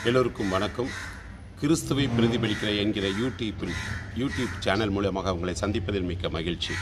எல்லோருக்கும் வணக்கம் கிறிஸ்துவை பிரதிபலிக்கிற என்கிற யூடியூப்பில் யூடியூப் சேனல் மூலமாக உங்களை சந்திப்பதில் மிக்க மகிழ்ச்சி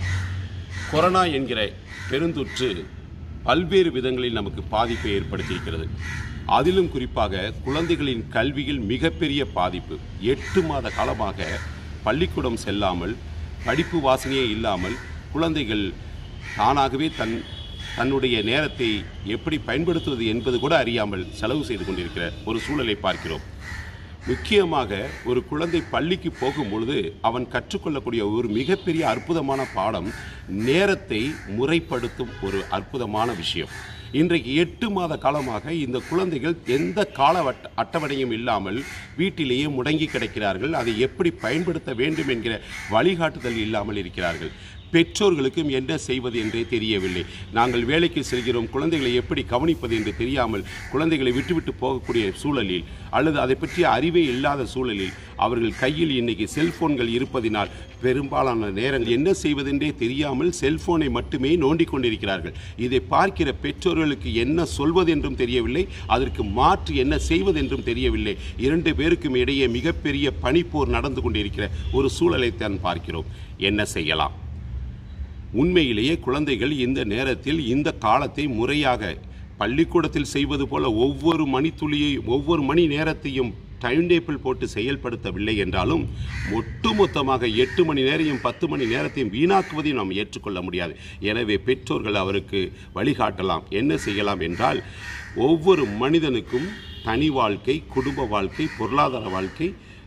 கொரோனா என்கிற பெருந்தொற்று பல்வேறு விதங்களில் நமக்கு பாதிப்பை ஏற்படுத்தியிருக்கிறது அதிலும் குறிப்பாக குழந்தைகளின் கல்வியில் மிகப்பெரிய பாதிப்பு எட்டு மாத காலமாக பள்ளிக்கூடம் செல்லாமல் படிப்பு வாசனையே இல்லாமல் குழந்தைகள் தானாகவே தன் தன்னுடைய நேரத்தை எப்படி பயன்படுத்துவது என்பது கூட அறியாமல் செலவு செய்து கொண்டிருக்கிற ஒரு சூழலை பார்க்கிறோம் முக்கியமாக ஒரு குழந்தை பள்ளிக்கு போகும் பொழுது அவன் கற்றுக்கொள்ளக்கூடிய ஒரு மிகப்பெரிய அற்புதமான பாடம் நேரத்தை முறைப்படுத்தும் ஒரு அற்புதமான விஷயம் இன்றைக்கு எட்டு மாத காலமாக இந்த குழந்தைகள் எந்த கால வட்ட- அட்டவணையும் இல்லாமல் வீட்டிலேயே முடங்கி கிடக்கிறார்கள் அதை எப்படி பயன்படுத்த வேண்டும் என்கிற வழிகாட்டுதல் இல்லாமல் இருக்கிறார்கள் பெற்றோர்களுக்கும் என்ன செய்வது என்றே தெரியவில்லை நாங்கள் வேலைக்கு செல்கிறோம் குழந்தைகளை எப்படி கவனிப்பது என்று தெரியாமல் குழந்தைகளை விட்டுவிட்டு போகக்கூடிய சூழலில் அல்லது அதை பற்றிய அறிவே இல்லாத சூழலில் அவர்கள் கையில் இன்னைக்கு செல்போன்கள் இருப்பதினால் பெரும்பாலான நேரங்கள் என்ன செய்வதென்றே தெரியாமல் செல்போனை மட்டுமே நோண்டிக் கொண்டிருக்கிறார்கள் இதை பார்க்கிற பெற்றோர்களுக்கு என்ன சொல்வது என்றும் தெரியவில்லை அதற்கு மாற்று என்ன செய்வதென்றும் தெரியவில்லை இரண்டு பேருக்கும் இடையே மிகப்பெரிய பனிப்போர் நடந்து கொண்டிருக்கிற ஒரு சூழலைத்தான் பார்க்கிறோம் என்ன செய்யலாம் உண்மையிலேயே குழந்தைகள் இந்த நேரத்தில் இந்த காலத்தை முறையாக பள்ளிக்கூடத்தில் செய்வது போல ஒவ்வொரு மணித்துளியை ஒவ்வொரு மணி நேரத்தையும் டைம் டேபிள் போட்டு செயல்படுத்தவில்லை என்றாலும் ஒட்டுமொத்தமாக எட்டு மணி நேரையும் பத்து மணி நேரத்தையும் வீணாக்குவதையும் நாம் ஏற்றுக்கொள்ள முடியாது எனவே பெற்றோர்கள் அவருக்கு வழிகாட்டலாம் என்ன செய்யலாம் என்றால் ஒவ்வொரு மனிதனுக்கும் தனி வாழ்க்கை குடும்ப வாழ்க்கை பொருளாதார வாழ்க்கை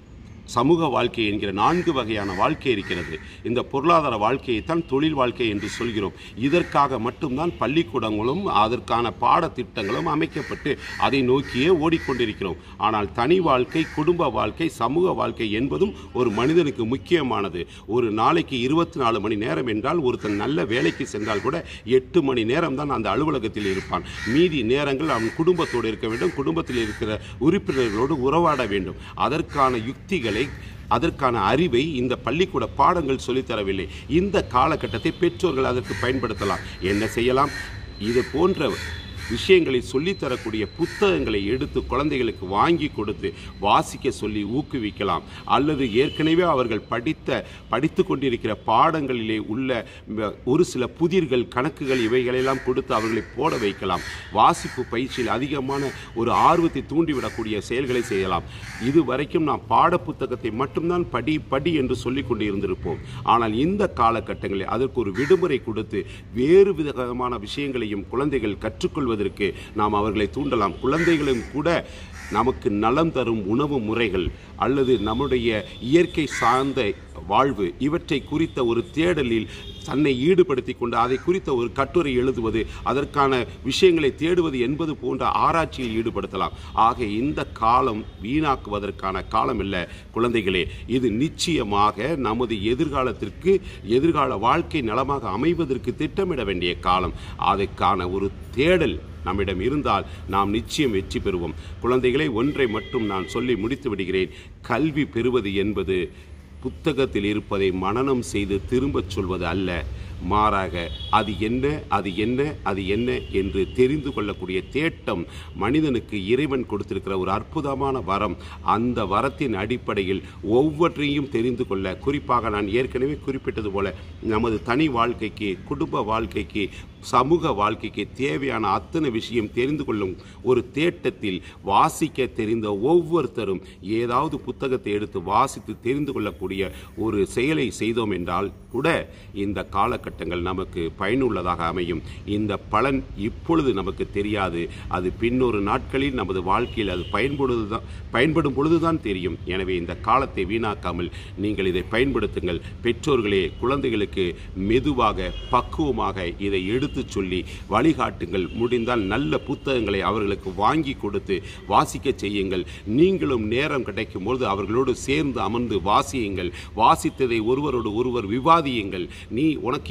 சமூக வாழ்க்கை என்கிற நான்கு வகையான வாழ்க்கை இருக்கிறது இந்த பொருளாதார வாழ்க்கையைத்தான் தொழில் வாழ்க்கை என்று சொல்கிறோம் இதற்காக மட்டும்தான் பள்ளிக்கூடங்களும் அதற்கான பாடத்திட்டங்களும் அமைக்கப்பட்டு அதை நோக்கியே ஓடிக்கொண்டிருக்கிறோம் ஆனால் தனி வாழ்க்கை குடும்ப வாழ்க்கை சமூக வாழ்க்கை என்பதும் ஒரு மனிதனுக்கு முக்கியமானது ஒரு நாளைக்கு இருபத்தி நாலு மணி நேரம் என்றால் ஒருத்தன் நல்ல வேலைக்கு சென்றால் கூட எட்டு மணி நேரம் தான் அந்த அலுவலகத்தில் இருப்பான் மீதி நேரங்கள் அவன் குடும்பத்தோடு இருக்க வேண்டும் குடும்பத்தில் இருக்கிற உறுப்பினர்களோடு உறவாட வேண்டும் அதற்கான யுக்திகளை அதற்கான அறிவை இந்த பள்ளிக்கூட பாடங்கள் சொல்லித் தரவில்லை இந்த காலகட்டத்தை பெற்றோர்கள் அதற்கு பயன்படுத்தலாம் என்ன செய்யலாம் இது போன்ற விஷயங்களை சொல்லித்தரக்கூடிய புத்தகங்களை எடுத்து குழந்தைகளுக்கு வாங்கி கொடுத்து வாசிக்க சொல்லி ஊக்குவிக்கலாம் அல்லது ஏற்கனவே அவர்கள் படித்த படித்து கொண்டிருக்கிற பாடங்களிலே உள்ள ம, ஒரு சில புதிர்கள் கணக்குகள் இவைகளெல்லாம் கொடுத்து அவர்களை போட வைக்கலாம் வாசிப்பு பயிற்சியில் அதிகமான ஒரு ஆர்வத்தை தூண்டிவிடக்கூடிய செயல்களை செய்யலாம் இதுவரைக்கும் நாம் பாடப்புத்தகத்தை மட்டும்தான் படி படி என்று சொல்லிக் கொண்டு இருந்திருப்போம் ஆனால் இந்த காலகட்டங்களில் அதற்கு ஒரு விடுமுறை கொடுத்து வேறு விதமான விஷயங்களையும் குழந்தைகள் கற்றுக்கொள்வதற்கு நாம் அவர்களை தூண்டலாம் குழந்தைகளும் கூட நமக்கு நலம் தரும் உணவு முறைகள் அல்லது நம்முடைய இயற்கை சார்ந்த வாழ்வு இவற்றை குறித்த ஒரு தேடலில் தன்னை ஈடுபடுத்தி கொண்டு அதை குறித்த ஒரு கட்டுரை எழுதுவது அதற்கான விஷயங்களை தேடுவது என்பது போன்ற ஆராய்ச்சியில் ஈடுபடுத்தலாம் ஆக இந்த காலம் வீணாக்குவதற்கான காலம் இல்லை குழந்தைகளே இது நிச்சயமாக நமது எதிர்காலத்திற்கு எதிர்கால வாழ்க்கை நலமாக அமைவதற்கு திட்டமிட வேண்டிய காலம் அதற்கான ஒரு தேடல் நம்மிடம் இருந்தால் நாம் நிச்சயம் வெற்றி பெறுவோம் குழந்தைகளை ஒன்றை மட்டும் நான் சொல்லி முடித்து விடுகிறேன் கல்வி பெறுவது என்பது புத்தகத்தில் இருப்பதை மனனம் செய்து திரும்பச் சொல்வது அல்ல மாறாக அது என்ன அது என்ன அது என்ன என்று தெரிந்து கொள்ளக்கூடிய தேட்டம் மனிதனுக்கு இறைவன் கொடுத்திருக்கிற ஒரு அற்புதமான வரம் அந்த வரத்தின் அடிப்படையில் ஒவ்வொன்றையும் தெரிந்து கொள்ள குறிப்பாக நான் ஏற்கனவே குறிப்பிட்டது போல நமது தனி வாழ்க்கைக்கு குடும்ப வாழ்க்கைக்கு சமூக வாழ்க்கைக்கு தேவையான அத்தனை விஷயம் தெரிந்து கொள்ளும் ஒரு தேட்டத்தில் வாசிக்க தெரிந்த ஒவ்வொருத்தரும் ஏதாவது புத்தகத்தை எடுத்து வாசித்து தெரிந்து கொள்ளக்கூடிய ஒரு செயலை செய்தோம் என்றால் கூட இந்த காலகட்டங்கள் நமக்கு பயனுள்ளதாக அமையும் இந்த பலன் இப்பொழுது நமக்கு தெரியாது அது பின்னொரு நாட்களில் நமது வாழ்க்கையில் அது பயன்படுதுதான் பயன்படும் பொழுதுதான் தெரியும் எனவே இந்த காலத்தை வீணாக்காமல் நீங்கள் இதை பயன்படுத்துங்கள் பெற்றோர்களே குழந்தைகளுக்கு மெதுவாக பக்குவமாக இதை எடுத்துச் சொல்லி வழிகாட்டுங்கள் முடிந்தால் நல்ல புத்தகங்களை அவர்களுக்கு வாங்கி கொடுத்து வாசிக்க செய்யுங்கள் நீங்களும் நேரம் கிடைக்கும் பொழுது அவர்களோடு சேர்ந்து அமர்ந்து வாசியுங்கள் வாசித்ததை ஒருவரோடு ஒருவர் விவாதியுங்கள் நீ உனக்கு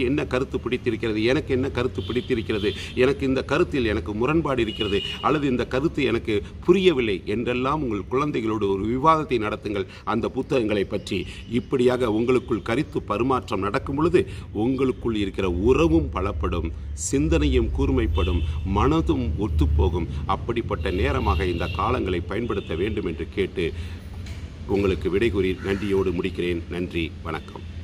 என்ன கருத்து பிடித்திருக்கிறது எனக்கு என்ன கருத்து பிடித்திருக்கிறது எனக்கு இந்த கருத்தில் எனக்கு முரண்பாடு இருக்கிறது அல்லது இந்த கருத்து எனக்கு புரியவில்லை என்றெல்லாம் உங்கள் குழந்தைகளோடு ஒரு விவாதத்தை நடத்துங்கள் அந்த புத்தகங்களை பற்றி இப்படியாக உங்களுக்குள் கருத்து பரிமாற்றம் நடக்கும் பொழுது உங்களுக்குள் இருக்கிற உறவும் பலப்படும் சிந்தனையும் கூர்மைப்படும் மனதும் ஒத்துப்போகும் அப்படிப்பட்ட நேரமாக இந்த காலங்களை பயன்படுத்த வேண்டும் என்று கேட்டு உங்களுக்கு விடை கூறி நன்றியோடு முடிக்கிறேன் நன்றி வணக்கம்